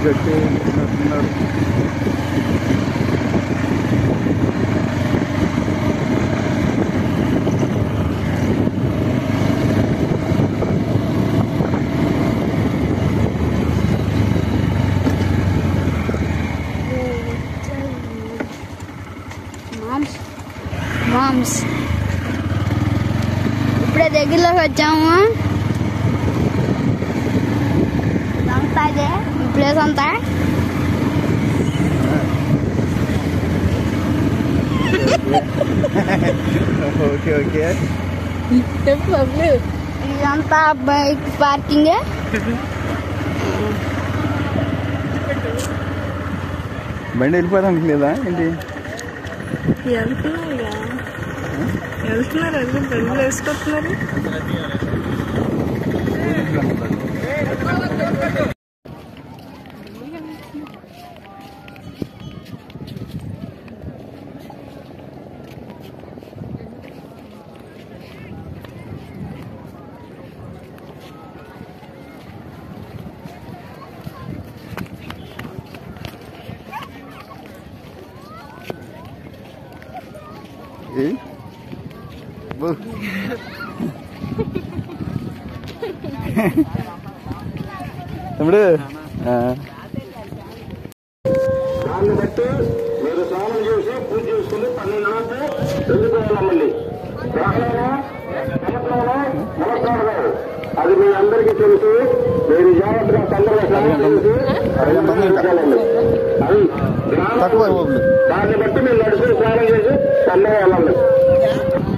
కట్టి నడుస్తున్నారు moms moms ఇప్పుడే దగ్గరలోకి వచ్చాము ఇదంతా అదే ఈ ప్లేస్ అంతా ఓకే ఓకే ఇదంతా బైక్ పార్కింగ్ బండి వెళ్ళిపోదాం లేదా ఏంటి వెళ్తున్నారుగా వెళ్తున్నారు అది బండ్లు వేసుకొస్తున్నారు ఏ బో. తమ్ముడు ఆ. దాన్ని బట్టి మీరు స్నానం చేసి పూజ చేసుకుని పన్నెండు లోపు వెళ్ళిపోవాలమ్మండి గ్రహణంలో సంవత్సరంలో నమస్కారం గారు అది మీ అందరికీ తెలుసు మీరు జాగ్రత్తగా తొందరగా స్నానం చేసి వెళ్ళాలండి అది గ్రామం తక్కువ బాబులు దాన్ని బట్టి మీరు నడుచుకుని స్నానం చేసి తొందరగా వెళ్ళండి